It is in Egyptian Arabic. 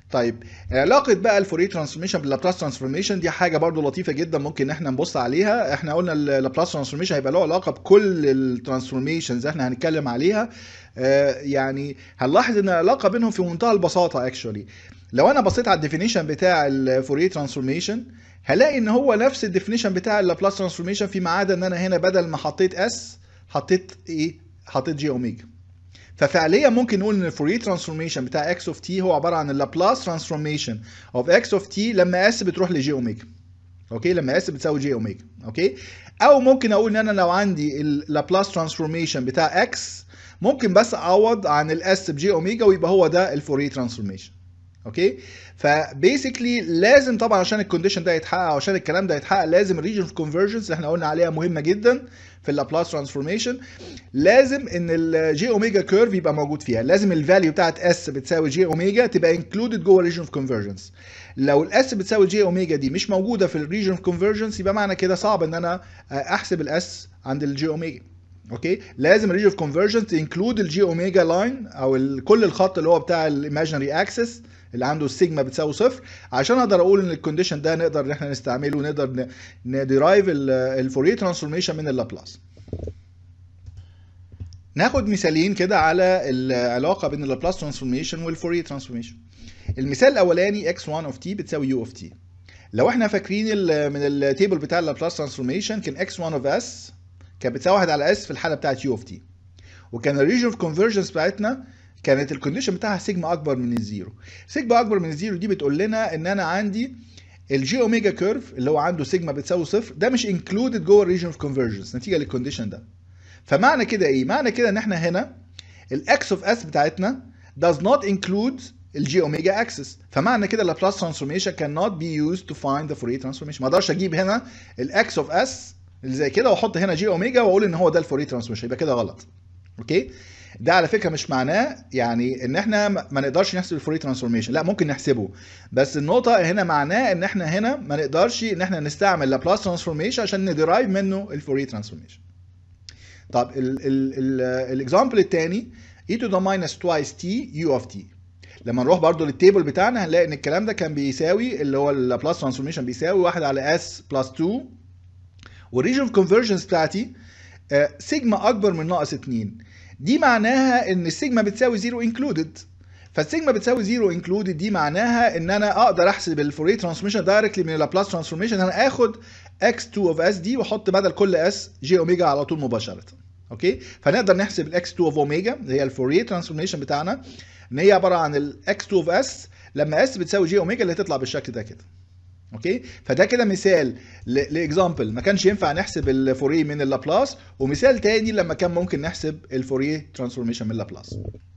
طيب علاقه بقى الفوريه ترانسفورميشن باللابلاس ترانسفورميشن دي حاجه برضو لطيفه جدا ممكن احنا نبص عليها احنا قلنا اللابلاس ترانسفورميشن هيبقى له علاقه بكل الترانسفورميشنز احنا هنتكلم عليها آه يعني هنلاحظ ان العلاقه بينهم في منتهى البساطه اكشولي لو انا بصيت على الديفينيشن بتاع الفوريه ترانسفورميشن هلاقي ان هو نفس الديفينيشن بتاع اللابلاس ترانسفورميشن فيما عدا ان انا هنا بدل ما حطيت اس حطيت ايه حطيت جي اوميجا ففعليا ممكن نقول ان الفوريه ترانسفورميشن بتاع اكس اوف تي هو عباره عن اللابلاس ترانسفورميشن اوف اكس اوف تي لما اس بتروح لجي اوميجا اوكي لما اس بتساوي جي اوميجا اوكي او ممكن اقول ان انا لو عندي اللابلاس ترانسفورميشن بتاع اكس ممكن بس اعوض عن الاس بجي اوميجا ويبقى هو ده الفوريه ترانسفورميشن اوكي فبيسكلي لازم طبعا عشان الكونديشن ده يتحقق عشان الكلام ده يتحقق لازم الريجن اوف كونفرجنس اللي احنا قلنا عليها مهمه جدا في اللابلاس ترانسفورميشن لازم ان الجي اوميجا كيرف يبقى موجود فيها لازم الفاليو بتاعت اس بتساوي جي اوميجا تبقى انكلودد جوه الريجن اوف كونفرجنس لو الاس بتساوي جي اوميجا دي مش موجوده في الريجن اوف كونفرجنس يبقى معنى كده صعب ان انا احسب الاس عند الجي اوميجا اوكي لازم الريجن اوف كونفرجنس انكلود الجي اوميجا لاين او كل الخط اللي هو بتاع الايماجينري اكسس اللي عنده السيجما بتساوي صفر عشان اقدر اقول ان الكونديشن ده نقدر ان احنا نستعمله ونقدر نديرايف الفوريه ترانسفورميشن من اللابلاس ناخد مثالين كده على العلاقه بين اللابلاس ترانسفورميشن والفوريه ترانسفورميشن المثال الاولاني x1 of t بتساوي u of t لو احنا فاكرين من التيبل بتاع اللابلاس ترانسفورميشن كان x1 of s كانت بتساوي 1 على s في الحاله بتاعت u of t وكان الريجن اوف كونفرجنس بتاعتنا كانت الكونديشن بتاعها سيجما اكبر من الزيرو سيجما اكبر من الزيرو دي بتقول لنا ان انا عندي الجي اوميجا كيرف اللي هو عنده سيجما بتساوي صفر ده مش انكلودد جوه الريجن اوف كونفرجنس نتيجه للكونديشن ده فمعنى كده ايه معنى كده ان احنا هنا الاكس اوف اس بتاعتنا does not include الجي اوميجا اكسس فمعنى كده اللابلاس ترانسفورميشن cannot be used to find the Fourier transformation ما اقدرش اجيب هنا الاكس اوف اس اللي زي كده واحط هنا جي اوميجا واقول ان هو ده الفوريه ترانسفورميشن يبقى كده غلط اوكي ده على فكره مش معناه يعني ان احنا ما نقدرش نحسب الفوري ترانسفورميشن لا ممكن نحسبه بس النقطه هنا معناه ان احنا هنا ما نقدرش ان احنا نستعمل لابلاس ترانسفورميشن عشان ندرايف منه الفوري ترانسفورميشن طب الاكزامبل الثاني e to the minus twice t u of t لما نروح برضو للتيبل بتاعنا هنلاقي ان الكلام ده كان بيساوي اللي هو اللابلاس ترانسفورميشن بيساوي 1 على s بلس 2 والريجن اوف كونفرجنس بتاعتي سيجما اكبر من ناقص 2 دي معناها ان السيجما بتساوي زيرو انكلودد فالسيجما بتساوي زيرو انكلودد دي معناها ان انا اقدر احسب الفوريه ترانسفورميشن دايركتلي من اللابلاس ترانسفورميشن انا اخد x2 اوف اس دي واحط بدل كل اس جي اوميجا على طول مباشره اوكي فنقدر نحسب الاكس 2 اوف اوميجا اللي هي الفوريه ترانسفورميشن بتاعنا ان هي عباره عن الاكس 2 اوف اس لما اس بتساوي جي اوميجا اللي هتطلع بالشكل ده كده اوكي فده كده مثال لاكزامبل ما كانش ينفع نحسب الفوريه من اللابلاس ومثال تاني لما كان ممكن نحسب الفوريه ترانسفورميشن من اللابلاس